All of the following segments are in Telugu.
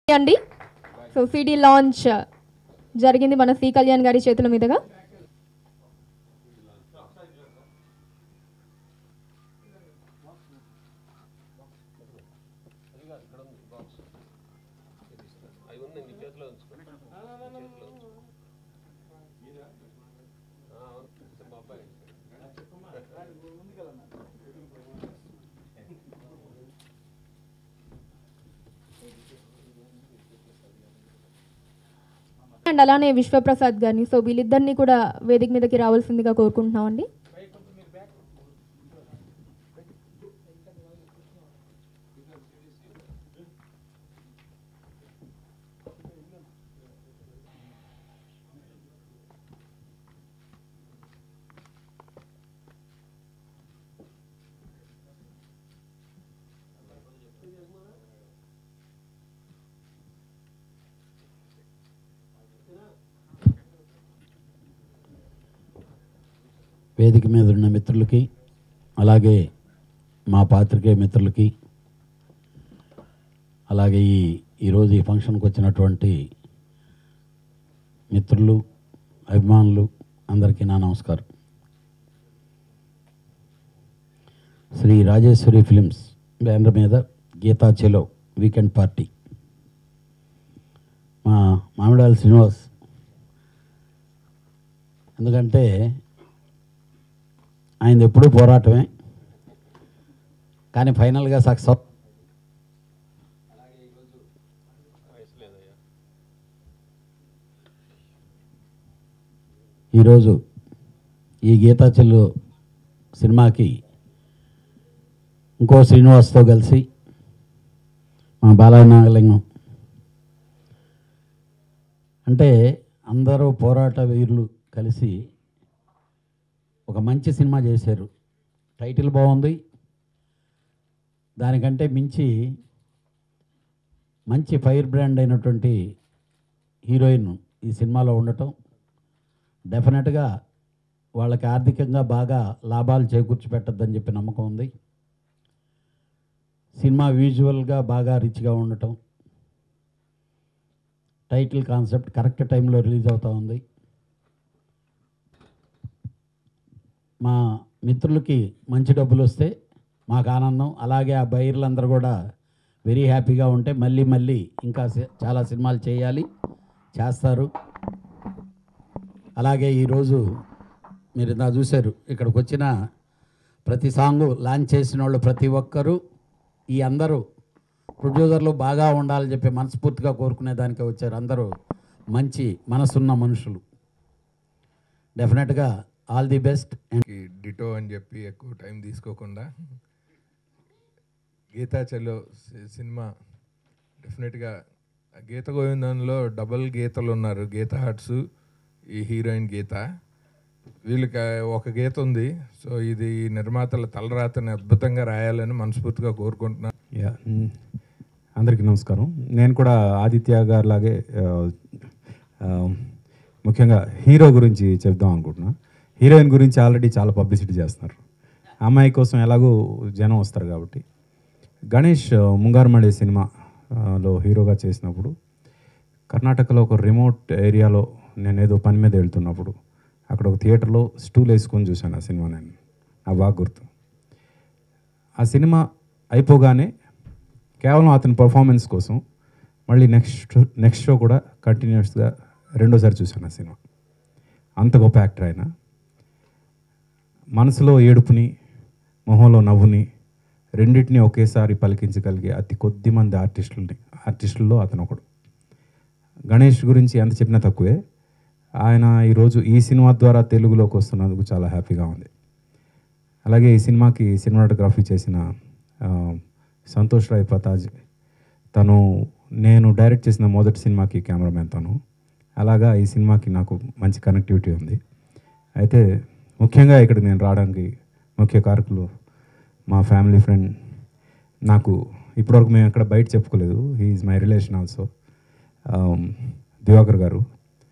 అండి సో సిడి లాంచ్ జరిగింది మన సి కళ్యాణ్ గారి చేతుల మీదుగా అండ్ అలానే విశ్వప్రసాద్ గారిని సో వీళ్ళిద్దరిని కూడా వేదిక మీదకి రావాల్సిందిగా కోరుకుంటున్నామండి వేదిక మీద ఉన్న మిత్రులకి అలాగే మా పాత్రికేయ మిత్రులకి అలాగే ఈ ఈరోజు ఈ ఫంక్షన్కి వచ్చినటువంటి మిత్రులు అభిమానులు అందరికీ నా నమస్కారం శ్రీ రాజేశ్వరి ఫిలిమ్స్ బ్యానర్ మీద గీతా చెలో వీకెండ్ పార్టీ మా మామిడాల శ్రీనివాస్ ఎందుకంటే ఆయనది ఎప్పుడూ పోరాటమే కానీ ఫైనల్గా సక్సెస్ ఈరోజు ఈ గీతాచెల్లు సినిమాకి ఇంకో శ్రీనివాస్తో కలిసి మా బాలయ్య నాగలింగం అంటే అందరూ పోరాట వీరులు కలిసి ఒక మంచి సినిమా చేశారు టైటిల్ బాగుంది దానికంటే మించి మంచి ఫైర్ బ్రాండ్ అయినటువంటి హీరోయిన్ ఈ సినిమాలో ఉండటం డెఫినెట్గా వాళ్ళకి ఆర్థికంగా బాగా లాభాలు చేకూర్చిపెట్టద్దని చెప్పి నమ్మకం ఉంది సినిమా విజువల్గా బాగా రిచ్గా ఉండటం టైటిల్ కాన్సెప్ట్ కరెక్ట్ టైంలో రిలీజ్ అవుతూ ఉంది మా మిత్రులకి మంచి డబ్బులు వస్తే మాకు ఆనందం అలాగే ఆ బయర్లందరూ కూడా వెరీ హ్యాపీగా ఉంటే మళ్ళీ మళ్ళీ ఇంకా సి- చాలా సినిమాలు చేయాలి చేస్తారు అలాగే ఈరోజు మీరు ఇందా చూశారు ఇక్కడికి వచ్చిన ప్రతి సాంగు లాంచ్ చేసిన వాళ్ళు ప్రతి ఒక్కరూ ఈ అందరూ ప్రొడ్యూసర్లు బాగా ఉండాలని చెప్పి మనస్ఫూర్తిగా కోరుకునే దానికే వచ్చారు అందరూ మంచి మనసున్న మనుషులు డెఫినెట్గా ఆల్ ది బెస్ట్ అండ్ కి డిటో అని చెప్పి ఎక్కువ టైం తీసుకోకుండా గీతా చెల్లో సి- సినిమా డెఫినెట్గా గీత గోవిందంలో డబల్ గీతలు ఉన్నారు గీత హట్స్ ఈ హీరోయిన్ గీత వీళ్ళకి ఒక గీత ఉంది సో ఇది ఈ నిర్మాతల తలరాతని అద్భుతంగా రాయాలని మనస్ఫూర్తిగా కోరుకుంటున్నాను యా మ్, అందరికీ నమస్కారం నేను కూడా ఆదిత్య గారు లాగే ఆ, ఆ, ముఖ్యంగా హీరో గురించి చెప్దాం అనుకుంటున్నా హీరోయిన్ గురించి ఆల్రెడీ చాలా పబ్లిసిటీ చేస్తున్నారు అమ్మాయి కోసం ఎలాగో జనం వస్తారు కాబట్టి గణేష్ ఆ, ముంగారుమడే సినిమా ఆ, లో హీరోగా చేసినప్పుడు కర్ణాటకలో ఒక రిమోట్ ఏరియాలో నేను ఏదో పని మీద వెళ్తున్నప్పుడు అక్కడ ఒక థియేటర్లో స్టూల్ వేసుకొని చూశాను ఆ సినిమా నేను నాకు బాగా గుర్తు ఆ సినిమా అయిపోగానే కేవలం అతని పర్ఫార్మెన్స్ కోసం మళ్ళీ నెక్స్ట్ నెక్స్ట్ షో కూడా కంటిన్యూస్గా రెండోసారి చూశాను ఆ సినిమా అంత గొప్ప యాక్టర్ ఆయన మనసులో ఏడుపుని మొహంలో నవ్వుని రెండింటిని ఒకేసారి పలికించగలిగే అతి కొద్ది మంది ఆర్టిస్టులని ఆర్టిస్టుల్లో అతను ఒకడు గణేష్ గురించి ఎంత చెప్పినా తక్కువే ఆయన ఈరోజు ఈ సినిమా ద్వారా తెలుగులోకి వస్తున్నందుకు చాలా హ్యాపీగా ఉంది అలాగే ఈ సినిమాకి సినిమాటోగ్రఫీ చేసిన ఆ, సంతోష్ రాయ్ పతాజ్ తను నేను డైరెక్ట్ చేసిన మొదటి సినిమాకి కెమెరామెన్ తను అలాగా ఈ సినిమాకి నాకు మంచి కనెక్టివిటీ ఉంది అయితే ముఖ్యంగా ఇక్కడ నేను రావడానికి ముఖ్య కారకులు మా ఫ్యామిలీ ఫ్రెండ్ నాకు ఇప్పటివరకు మేము ఎక్కడ బయట చెప్పుకోలేదు he is my relation also Divakar garu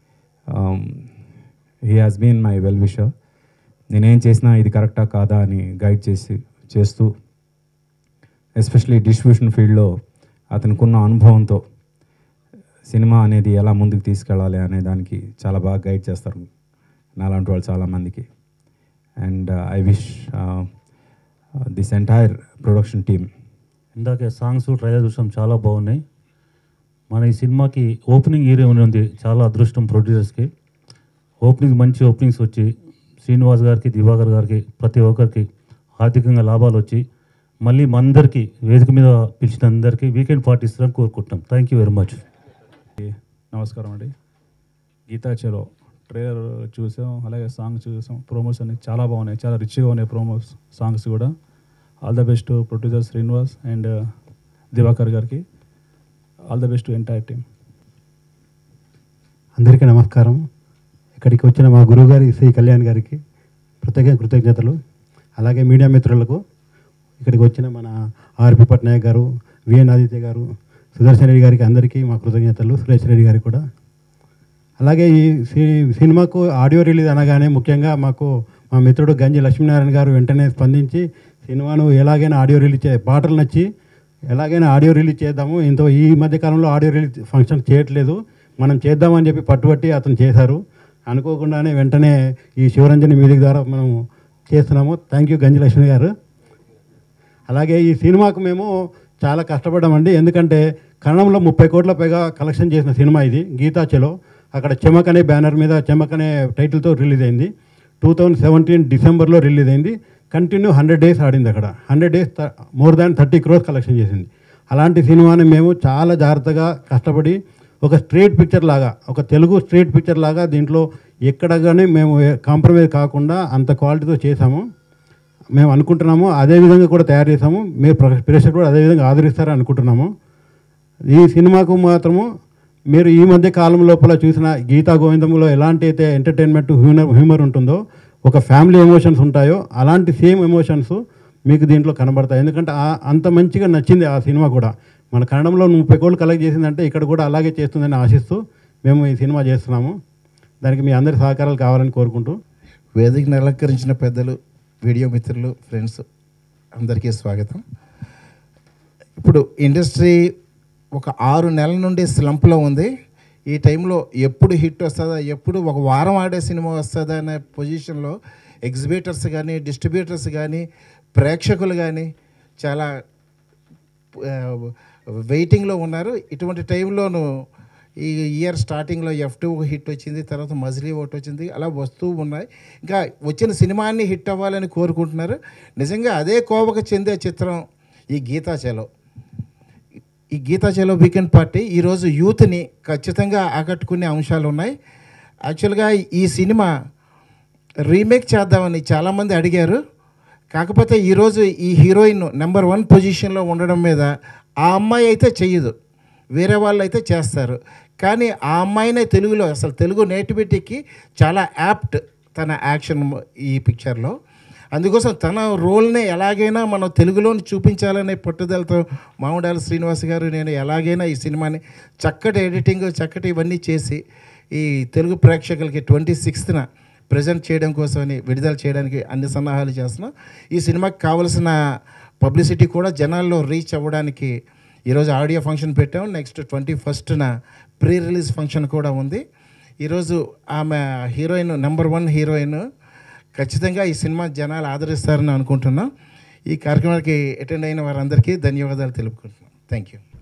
he has been my well wisher నేనేం చేసినా ఇది కరెక్టా కాదా అని గైడ్ చేసి చేస్తూ ఎస్పెషలీ డిస్ట్రిబ్యూషన్ ఫీల్డ్లో అతనికున్న అనుభవంతో సినిమా అనేది ఎలా ముందుకు తీసుకెళ్ళాలి అనే దానికి చాలా బాగా గైడ్ చేస్తారు నాలాంటి వాళ్ళు చాలామందికి and I wish this entire production team ఇందాకే సాంగ్స్ ట్రైలర్ చూసాం చాలా బాగున్నాయి మన ఈ సినిమాకి ఓపెనింగ్ హీరోయిన్ ఉంది చాలా అదృష్టం ప్రొడ్యూసర్స్కి ఓపెనింగ్ మంచి ఓపెనింగ్స్ వచ్చి శ్రీనివాస్ గారికి దివాకర్ గారికి ప్రతి ఒక్కరికి ఆర్థికంగా లాభాలు వచ్చి మళ్ళీ మందరికి వేదిక మీద పిలిచిన అందరికీ వీకెండ్ పార్టీ ఇస్తారని కోరుకుంటున్నాం థ్యాంక్ యూ వెరీ మచ్ నమస్కారం అండి గీతా చలో ట్రైలర్ చూసాం అలాగే సాంగ్ చూసాం ప్రోమోస్ అన్ని చాలా బాగున్నాయి చాలా రిచ్గా ఉన్నాయి ప్రోమోస్ సాంగ్స్ కూడా all the best producer Srinivas and Divakar గారికి all the best entire team అందరికీ నమస్కారం ఇక్కడికి వచ్చిన మా గురువుగారి శ్రీ కళ్యాణ్ గారికి ప్రత్యేక కృతజ్ఞతలు అలాగే మీడియా మిత్రులకు ఇక్కడికి వచ్చిన మన ఆర్పి పట్నాయక్ గారు విఎన్ ఆదిత్య గారు సుదర్శన్ రెడ్డి గారికి అందరికీ మా కృతజ్ఞతలు సురేష్ రెడ్డి గారికి కూడా అలాగే ఈ సి- సినిమాకు ఆడియో రిలీజ్ అనగానే ముఖ్యంగా మాకు మా మిత్రుడు గంజి లక్ష్మీనారాయణ గారు వెంటనే స్పందించి సినిమాను ఎలాగైనా ఆడియో రిలీజ్ చే పాటలు నచ్చి ఎలాగైనా ఆడియో రిలీజ్ చేద్దాము ఇంత ఈ మధ్య కాలంలో ఆడియో రిలీజ్ ఫంక్షన్ చేయట్లేదు మనం చేద్దామని చెప్పి పట్టుబట్టి అతను చేశారు అనుకోకుండానే వెంటనే ఈ శివరంజని మ్యూజిక్ ద్వారా మనం చేస్తున్నాము థ్యాంక్ యూ గంజి లక్ష్మి గారు అలాగే ఈ సినిమాకు మేము చాలా కష్టపడ్డామండి ఎందుకంటే కన్నడంలో ముప్పై కోట్ల పైగా కలెక్షన్ చేసిన సినిమా ఇది గీతా చలో అక్కడ చెమక్ అనే బ్యానర్ మీద చెమక్ అనే టైటిల్తో రిలీజ్ అయింది టూ థౌజండ్ సెవెంటీన్ డిసెంబర్లో రిలీజ్ అయింది కంటిన్యూ హండ్రెడ్ డేస్ ఆడింది అక్కడ hundred days more than thirty crores collection చేసింది అలాంటి సినిమాని మేము చాలా జాగ్రత్తగా కష్టపడి ఒక స్ట్రేట్ పిక్చర్ లాగా ఒక తెలుగు స్ట్రేట్ పిక్చర్ లాగా దీంట్లో ఎక్కడ కానీ మేము కాంప్రమైజ్ కాకుండా అంత క్వాలిటీతో చేశాము మేము అనుకుంటున్నాము అదే విధంగా కూడా తయారు చేసాము మీరు ప్ర- ప్రేక్షకులు కూడా అదే విధంగా ఆదరిస్తారని అనుకుంటున్నాము ఈ సినిమాకు మాత్రము మీరు ఈ మధ్య కాలం లోపల చూసిన గీతా గోవిందంలో ఎలాంటి అయితే ఎంటర్టైన్మెంట్ హ్యూమర్ హ్యూమర్ ఉంటుందో ఒక ఫ్యామిలీ ఎమోషన్స్ ఉంటాయో అలాంటి సేమ్ ఎమోషన్స్ మీకు దీంట్లో కనబడతాయి ఎందుకంటే ఆ- అంత మంచిగా నచ్చింది ఆ సినిమా కూడా మన కన్నడంలో ముప్పై కోళ్ళు కలెక్ట్ చేసిందంటే ఇక్కడ కూడా అలాగే చేస్తుందని ఆశిస్తూ మేము ఈ సినిమా చేస్తున్నాము దానికి మీ అందరి సహకారాలు కావాలని కోరుకుంటూ వేదికను అలంకరించిన పెద్దలు వీడియో మిత్రులు ఫ్రెండ్స్ అందరికీ స్వాగతం ఇప్పుడు ఇండస్ట్రీ ఒక ఆరు నెలల నుండి స్లంప్లో ఉంది ఈ టైంలో ఎప్పుడు హిట్ వస్తుందా ఎప్పుడు ఒక వారం ఆడే సినిమా వస్తుందా అనే పొజిషన్లో ఎగ్జిబిటర్స్ కానీ డిస్ట్రిబ్యూటర్స్ కానీ ప్రేక్షకులు కానీ చాలా వెయిటింగ్లో ఉన్నారు ఇటువంటి టైంలోనూ ఈ ఇయర్ స్టార్టింగ్లో ఎఫ్ టూ హిట్ వచ్చింది తర్వాత మజిలీ ఒకటి వచ్చింది అలా వస్తూ ఉన్నాయి ఇంకా వచ్చిన సినిమాని హిట్ అవ్వాలని కోరుకుంటున్నారు నిజంగా అదే కోవకు చెందే చిత్రం ఈ గీతాచలో ఈ గీతాచలో వీకెండ్ పార్టీ ఈరోజు యూత్ని ఖచ్చితంగా ఆకట్టుకునే అంశాలు ఉన్నాయి యాక్చువల్గా ఈ సినిమా రీమేక్ చేద్దామని చాలామంది అడిగారు కాకపోతే ఈరోజు ఈ హీరోయిన్ నెంబర్ వన్ పొజిషన్లో ఉండడం మీద ఆ అమ్మాయి అయితే చెయ్యదు వేరే వాళ్ళు అయితే చేస్తారు కానీ ఆ అమ్మాయినే తెలుగులో అసలు తెలుగు నేటివిటీకి చాలా యాప్ట్ తన యాక్షన్ ఈ పిక్చర్లో అందుకోసం తన రోల్ని ఎలాగైనా మనం తెలుగులోని చూపించాలనే పట్టుదలతో మామిడాల శ్రీనివాస్ గారు నేను ఎలాగైనా ఈ సినిమాని చక్కటి ఎడిటింగ్ చక్కటి ఇవన్నీ చేసి ఈ తెలుగు ప్రేక్షకులకి ట్వంటీ సిక్స్త్న ప్రజెంట్ చేయడం కోసమని విడుదల చేయడానికి అన్ని సన్నాహాలు చేస్తున్నాం ఈ సినిమాకి కావలసిన పబ్లిసిటీ కూడా జనాల్లో రీచ్ అవ్వడానికి ఈరోజు ఆడియో ఫంక్షన్ పెట్టాం నెక్స్ట్ ట్వంటీ ఫస్ట్న ప్రీ రిలీజ్ ఫంక్షన్ కూడా ఉంది ఈరోజు ఆమె హీరోయిన్ నెంబర్ వన్ హీరోయిన్ ఖచ్చితంగా ఈ సినిమా జనాలు ఆదరిస్తారని అనుకుంటున్నాం ఈ కార్యక్రమానికి అటెండ్ అయిన వారందరికీ ధన్యవాదాలు తెలుపుకుంటున్నాం థ్యాంక్ యూ